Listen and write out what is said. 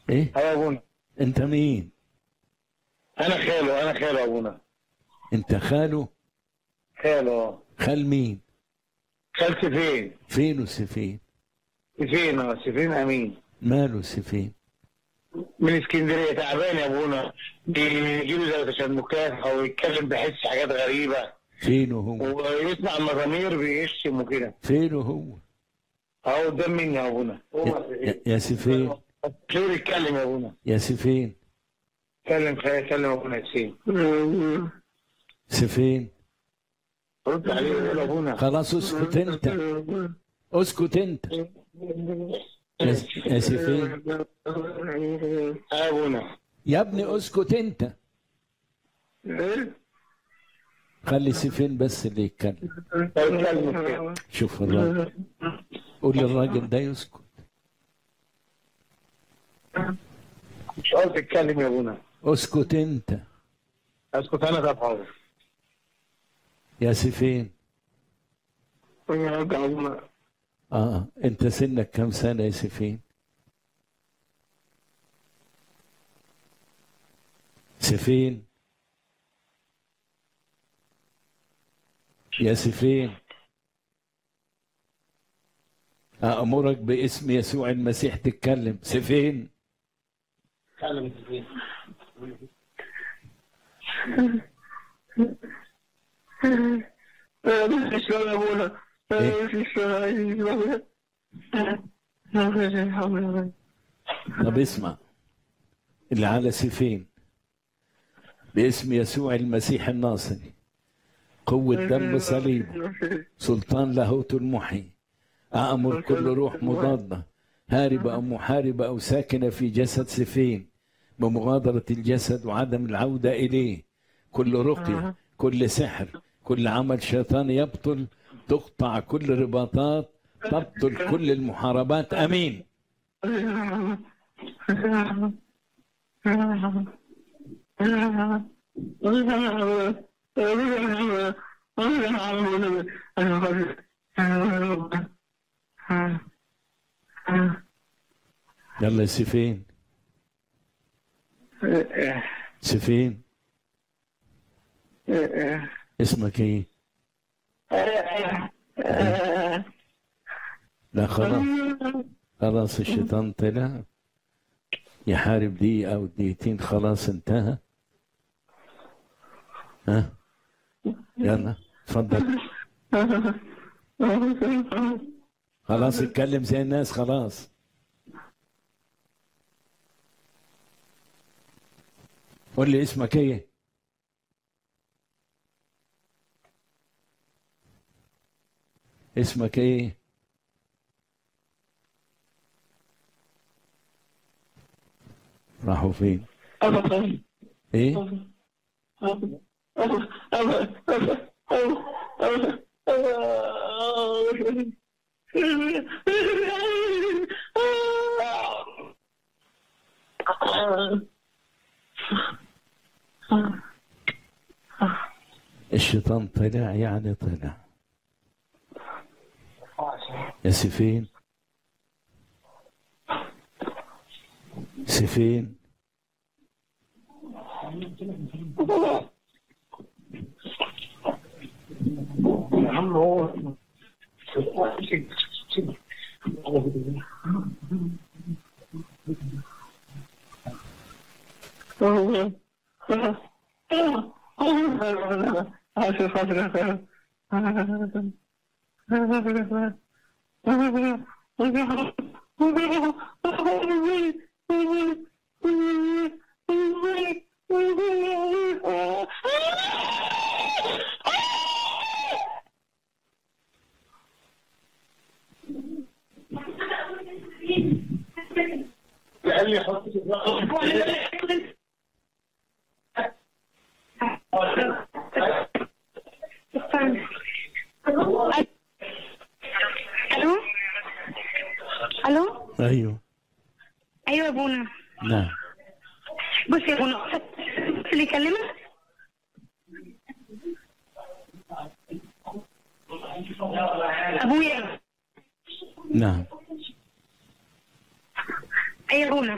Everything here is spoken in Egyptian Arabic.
ايه يا ابونا انت مين انا خاله انا خاله ابونا انت خاله خاله اه خال مين خالتي فين؟ فينه سفين سفين اه سفين امين ماله سفين من اسكندريه تعبان يا ابونا بيجي له زي تشنكات او يتكلم بيحس حاجات غريبه فينه هو ويسمع المزامير بيشتم وكده فينه هو اهو قدام مني يا ابونا يا, يا سفين شو يتكلم يا ابونا يا سفين اتكلم خير اتكلم يا ابونا حسين سفين رد عليه وقول يا ابونا خلاص اسكت انت اسكت انت يا, يا سفين يا ابونا يا ابني اسكت انت خلي سفين بس اللي يتكلم اتكلم كده. شوف الراجل قول للراجل ده يسكت مش قلت تتكلم يا ابونا اسكت انت اسكت انا طب حاضر يا سفين يا ابونا اه انت سنك كم سنه يا سفين سفين يا سفين أأمرك باسم يسوع المسيح تتكلم سفين اتكلم سفين مفيش يا ابونا إيه؟ مفيش يا ابونا طب اسمع اللي على سيفين باسم يسوع المسيح الناصري قوة دم صليبه سلطان لاهوت المحي أأمر كل روح مضادة هاربة أو محاربة أو ساكنة في جسد سفين بمغادرة الجسد وعدم العودة إليه كل رقية كل سحر كل عمل شيطاني يبطل تقطع كل رباطات تبطل كل المحاربات أمين يلا يا سفين سفين اسمك ايه؟ لا خلاص خلاص الشيطان طلع يحارب دقيقة أو دقيقتين خلاص انتهى ها يلا اتفضل خلاص اتكلم زي الناس خلاص قول لي اسمك ايه اسمك ايه راحوا فين ايه الشيطان طلع يعني طلع يا سفين سفين يا عم هو قال لي حط الو الو ايوه ايوه يا ابونا نعم بص يا ابونا اللي يكلمك ابويا نعم ايوه يا ابونا